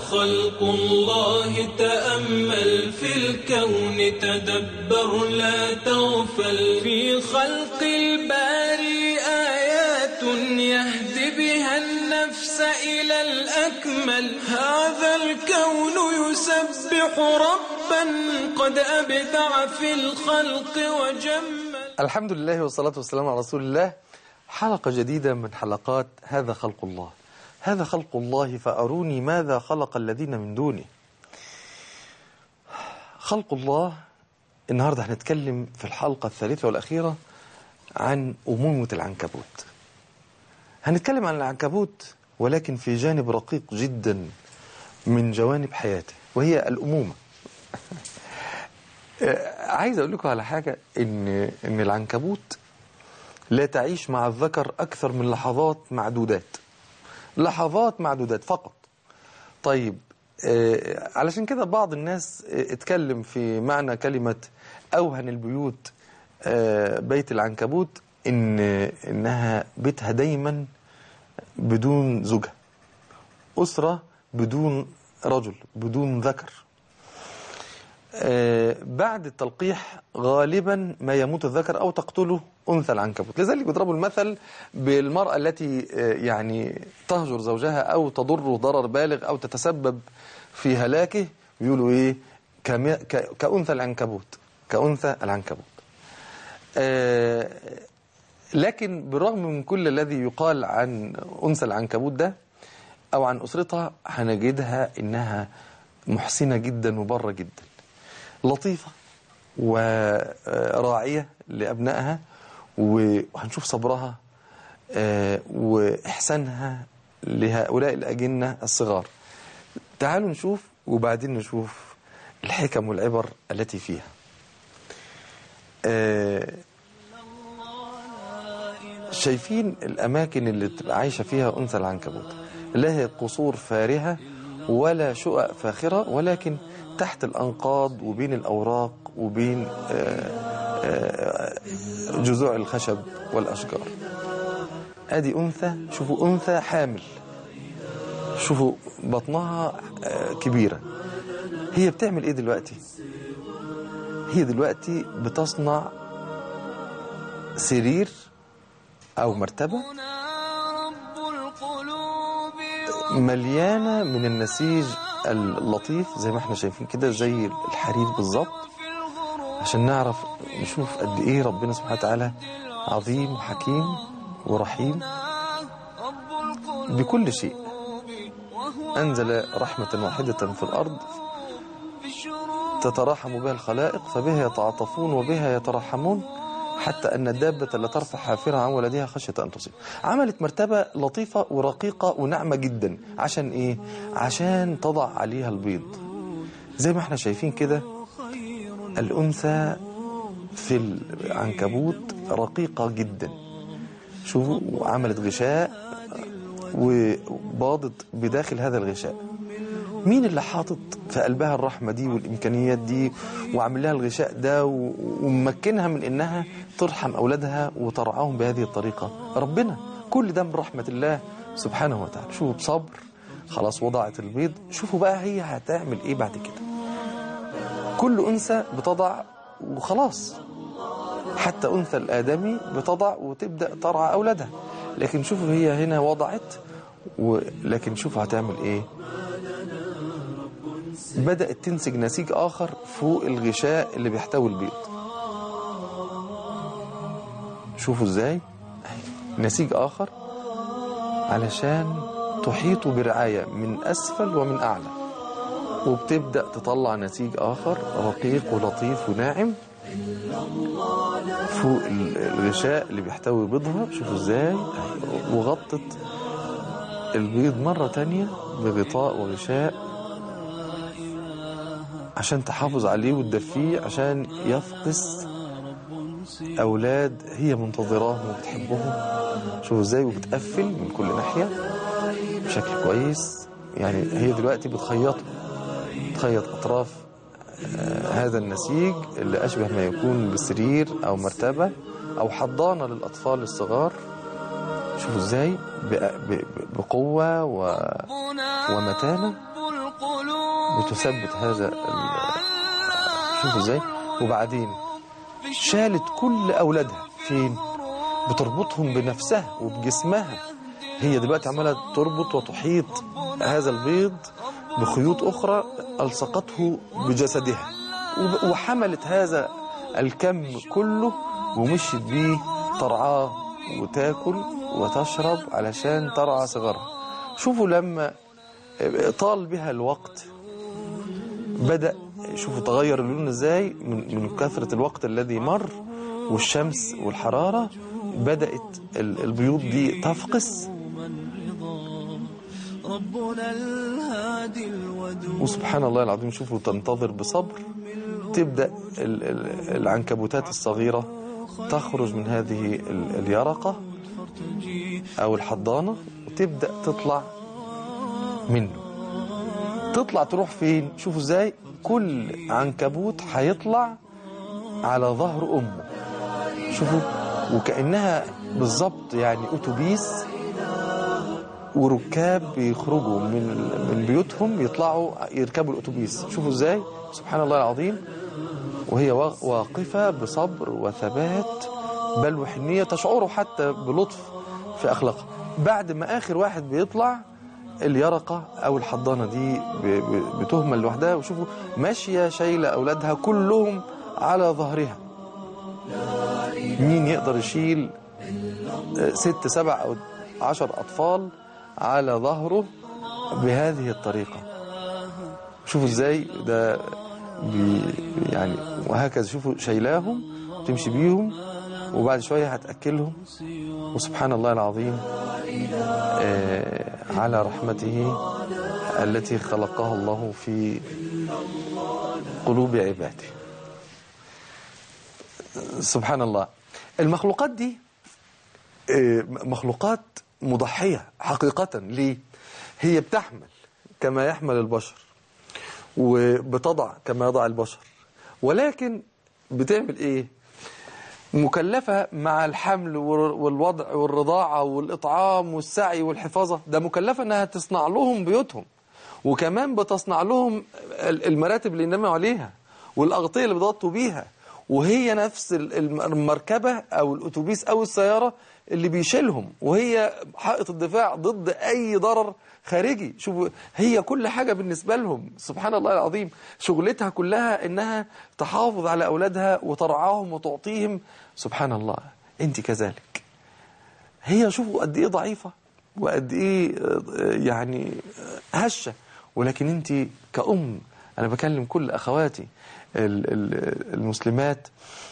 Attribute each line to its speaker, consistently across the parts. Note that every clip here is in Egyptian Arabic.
Speaker 1: خلق الله تأمل في الكون تدبر لا تغفل في خلق الباري آيات يهدي بها النفس إلى الأكمل هذا الكون يسبح ربا قد أبدع في الخلق وجمل
Speaker 2: الحمد لله والصلاة والسلام على رسول الله حلقة جديدة من حلقات هذا خلق الله هذا خلق الله فأروني ماذا خلق الذين من دونه خلق الله النهاردة هنتكلم في الحلقة الثالثة والأخيرة عن أمومة العنكبوت هنتكلم عن العنكبوت ولكن في جانب رقيق جدا من جوانب حياته وهي الأمومة عايز أقول لكم على حاجة إن إن العنكبوت لا تعيش مع الذكر أكثر من لحظات معدودات لحظات معدودات فقط طيب آه علشان كده بعض الناس آه اتكلم في معنى كلمة أوهن البيوت آه بيت العنكبوت إن إنها بيتها دايما بدون زوجها أسرة بدون رجل بدون ذكر آه بعد التلقيح غالبا ما يموت الذكر أو تقتله أنثى العنكبوت لذلك بيضربوا المثل بالمرأة التي آه يعني تهجر زوجها أو تضره ضرر بالغ أو تتسبب في هلاكه بيقولوا إيه كأنثى العنكبوت كأنثى العنكبوت آه لكن بالرغم من كل الذي يقال عن أنثى العنكبوت ده أو عن أسرتها هنجدها إنها محسنة جدا وبرة جدا لطيفة وراعية لأبنائها وهنشوف صبرها وإحسانها لهؤلاء الأجنة الصغار تعالوا نشوف وبعدين نشوف الحكم والعبر التي فيها شايفين الأماكن اللي تبقى عايشة فيها أنثى العنكبوت لا هي قصور فارهة ولا شقق فاخرة ولكن تحت الأنقاض وبين الأوراق وبين جذوع الخشب والأشجار ادي أنثى شوفوا أنثى حامل شوفوا بطنها كبيرة هي بتعمل ايه دلوقتي هي دلوقتي بتصنع سرير او مرتبة مليانة من النسيج اللطيف زي ما احنا شايفين كده زي الحرير بالظبط عشان نعرف نشوف قد ايه ربنا سبحانه وتعالى عظيم وحكيم ورحيم بكل شيء أنزل رحمة واحدة في الأرض تتراحم بها الخلائق فبها يتعاطفون وبها يترحمون حتى أن الدابة لا ترفع حافرها عن ولدها خشية أن تصيب عملت مرتبة لطيفة ورقيقة وناعمة جدا عشان إيه؟ عشان تضع عليها البيض زي ما احنا شايفين كده الأنثى في العنكبوت رقيقة جدا شوفوا عملت غشاء وباضت بداخل هذا الغشاء مين اللي حاطط في قلبها الرحمة دي والإمكانيات دي وعامل لها الغشاء ده وممكنها من إنها ترحم أولادها وترعاهم بهذه الطريقة ربنا كل ده من رحمة الله سبحانه وتعالى شوفوا بصبر خلاص وضعت البيض شوفوا بقى هي هتعمل إيه بعد كده كل أنثى بتضع وخلاص حتى أنثى الآدمي بتضع وتبدأ ترعى أولادها لكن شوفوا هي هنا وضعت ولكن شوفوا هتعمل إيه بدأت تنسج نسيج آخر فوق الغشاء اللي بيحتوي البيض شوفوا ازاي نسيج آخر علشان تحيط برعاية من أسفل ومن أعلى وبتبدأ تطلع نسيج آخر رقيق ولطيف وناعم فوق الغشاء اللي بيحتوي بيضها شوفوا ازاي وغطت البيض مرة تانية بغطاء وغشاء عشان تحافظ عليه وتدفيه عشان يفقس أولاد هي منتظراهم وبتحبهم شوفوا ازاي وبتقفل من كل ناحية بشكل كويس يعني هي دلوقتي بتخيطه بتخيط أطراف هذا النسيج اللي أشبه ما يكون بسرير أو مرتبة أو حضانة للأطفال الصغار شوفوا ازاي بقوة و... ومتانة بتثبت هذا ال- شوفوا ازاي وبعدين شالت كل اولادها فين بتربطهم بنفسها وبجسمها هي دلوقتي عماله تربط وتحيط هذا البيض بخيوط اخرى الصقته بجسدها وب- وحملت هذا الكم كله ومشيت بيه ترعاه وتاكل وتشرب علشان ترعى صغارها شوفوا لما طال بها الوقت بدأ شوفوا تغير اللون ازاي من, من كثرة الوقت الذي مر والشمس والحرارة بدأت ال- البيوض دي تفقس
Speaker 1: ربنا الهادي الودود
Speaker 2: وسبحان الله العظيم شوفوا تنتظر بصبر تبدأ ال- ال- العنكبوتات الصغيرة تخرج من هذه ال- اليرقة أو الحضانة وتبدأ تطلع منه تطلع تروح فين شوفوا ازاي كل عنكبوت هيطلع على ظهر أمه شوفوا وكأنها بالظبط يعني أتوبيس وركاب بيخرجوا من من بيوتهم يطلعوا يركبوا الاتوبيس شوفوا ازاي سبحان الله العظيم وهي وا- واقفه بصبر وثبات بل وحنيه تشعروا حتى بلطف في اخلاقها بعد ما اخر واحد بيطلع اليرقه او الحضانه دي ب- ب- بتهمل لوحدها وشوفوا ماشيه شايله اولادها كلهم على ظهرها مين يقدر يشيل ست سبع أو عشر أطفال على ظهره بهذه الطريقة شوفوا ازاي ده بي يعني وهكذا شوفوا شايلاهم تمشي بيهم وبعد شوية هتأكلهم وسبحان الله العظيم آه على رحمته التي خلقها الله في قلوب عباده سبحان الله المخلوقات دي آه، مخلوقات مضحية حقيقة ليه؟ هي بتحمل كما يحمل البشر وبتضع كما يضع البشر ولكن بتعمل ايه؟ مكلفة مع الحمل والر- والوضع والرضاعة والإطعام والسعي والحفاظة ده مكلفة أنها تصنع لهم بيوتهم وكمان بتصنع لهم ال- المراتب اللي يناموا عليها والأغطية اللي بيضغطوا بيها وهي نفس ال- الم- المركبة أو الأتوبيس أو السيارة اللي بيشيلهم وهي حائط الدفاع ضد أي ضرر خارجي شوفوا هي كل حاجة بالنسبة لهم سبحان الله العظيم شغلتها كلها إنها تحافظ على أولادها وترعاهم وتعطيهم سبحان الله أنت كذلك هي شوفوا قد ايه ضعيفة وقد ايه آه، يعني آه، هشة ولكن انت كأم انا بكلم كل اخواتي ال- ال- المسلمات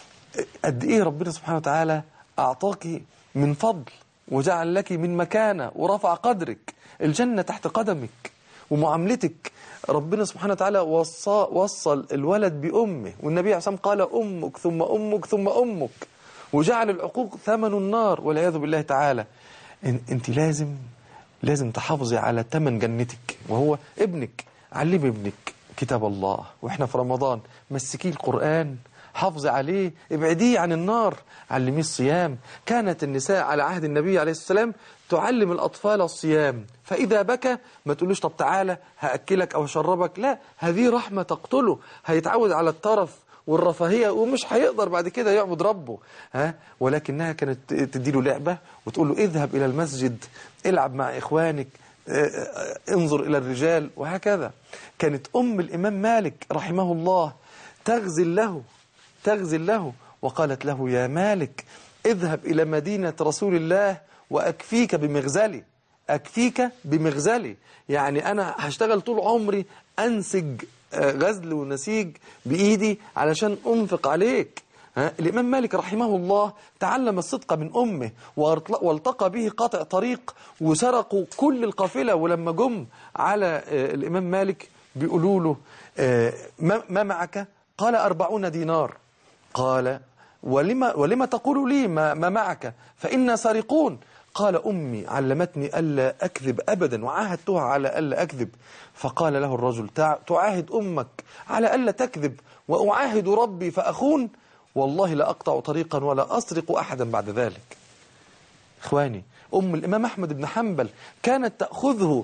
Speaker 2: قد ايه ربنا سبحانه وتعالى اعطاك من فضل وجعل لك من مكانة ورفع قدرك الجنة تحت قدمك ومعاملتك ربنا سبحانه وتعالى وصى وصل الولد بأمه والنبي عليه الصلاة والسلام قال أمك ثم أمك ثم أمك وجعل العقوق ثمن النار والعياذ بالله تعالى إن- انت لازم لازم تحافظي على ثمن جنتك وهو ابنك علمي ابنك كتاب الله واحنا في رمضان مسكيه القرآن حافظي عليه ابعديه عن النار علميه الصيام كانت النساء على عهد النبي عليه الصلاة والسلام تعلم الأطفال الصيام فإذا بكى ما تقولوش طب تعالى هأكلك أو أشربك لا هذه رحمة تقتله هيتعود على الطرف والرفاهية ومش هيقدر بعد كده يعبد ربه ها ولكنها كانت تديله لعبة وتقول له اذهب إلى المسجد العب مع إخوانك آه، آه، انظر إلى الرجال وهكذا كانت أم الإمام مالك رحمه الله تغزل له تغزل له وقالت له يا مالك اذهب إلى مدينة رسول الله وأكفيك بمغزلي أكفيك بمغزلي يعني أنا هشتغل طول عمري أنسج آه، غزل ونسيج بإيدي علشان أنفق عليك ها؟ الإمام مالك رحمه الله تعلم الصدق من أمه وارتل- والتقى به قاطع طريق وسرقوا كل القافلة ولما جم على آه، الإمام مالك بيقولوا له آه، ما ما معك قال أربعون دينار قال ولما, ولما تقول لي ما, ما معك فإنا سارقون قال أمي علمتني ألا أكذب أبدا وعاهدتها على ألا أكذب فقال له الرجل تع- تعاهد أمك على ألا تكذب وأعاهد ربي فأخون والله لا أقطع طريقا ولا أسرق أحدا بعد ذلك إخواني أم الإمام أحمد بن حنبل كانت تأخذه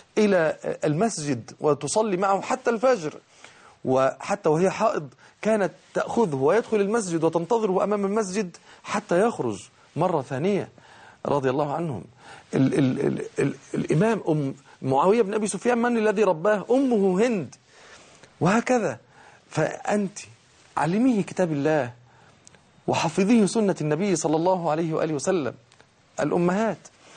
Speaker 2: إلى المسجد وتصلي معه حتى الفجر وحتى وهي حائض كانت تأخذه ويدخل المسجد وتنتظره أمام المسجد حتى يخرج مرة ثانية رضي الله عنهم ال ال ال ال الإمام أم معاوية بن أبي سفيان من الذي رباه أمه هند وهكذا فأنت علميه كتاب الله وحفظيه سنة النبي صلى الله عليه وآله وسلم الأمهات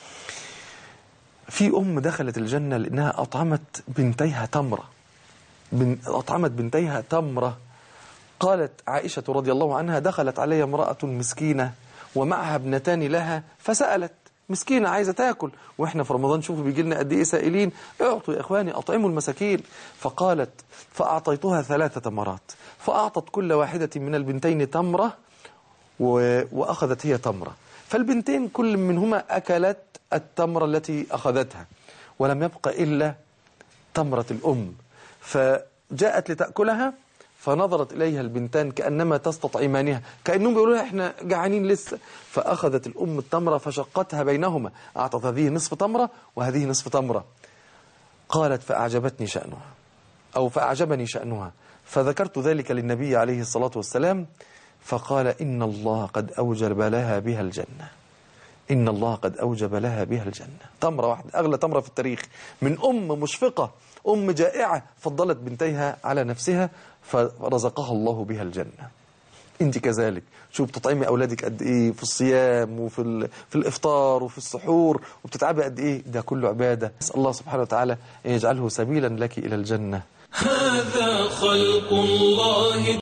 Speaker 2: في أم دخلت الجنة لأنها أطعمت بنتيها تمرة بن أطعمت بنتيها تمرة قالت عائشة رضي الله عنها دخلت علي امرأة مسكينة ومعها ابنتان لها فسألت مسكينة عايزة تاكل واحنا في رمضان شوفوا بيجي لنا قد ايه سائلين اعطوا يا اخواني اطعموا المساكين فقالت فاعطيتها ثلاثة تمرات فاعطت كل واحدة من البنتين تمرة و... واخذت هي تمرة فالبنتين كل منهما اكلت التمرة التي اخذتها ولم يبق الا تمرة الام فجاءت لتأكلها فنظرت إليها البنتان كأنما تستطعمانها كأنهم بيقولوا لها إحنا جعانين لسه فأخذت الأم التمرة فشقتها بينهما أعطت هذه نصف تمرة وهذه نصف تمرة قالت فأعجبتني شأنها أو فأعجبني شأنها فذكرت ذلك للنبي عليه الصلاة والسلام فقال إن الله قد أوجب لها بها الجنة إن الله قد أوجب لها بها الجنة تمرة واحدة أغلى تمرة في التاريخ من أم مشفقة أم جائعة فضلت بنتيها على نفسها فرزقها الله بها الجنة انت كذلك شوف بتطعمي اولادك قد ايه في الصيام وفي ال... في الافطار وفي السحور وبتتعبي قد ايه ده كله عباده اسال الله سبحانه وتعالى ان يجعله سبيلا لك الى الجنه
Speaker 1: هذا خلق الله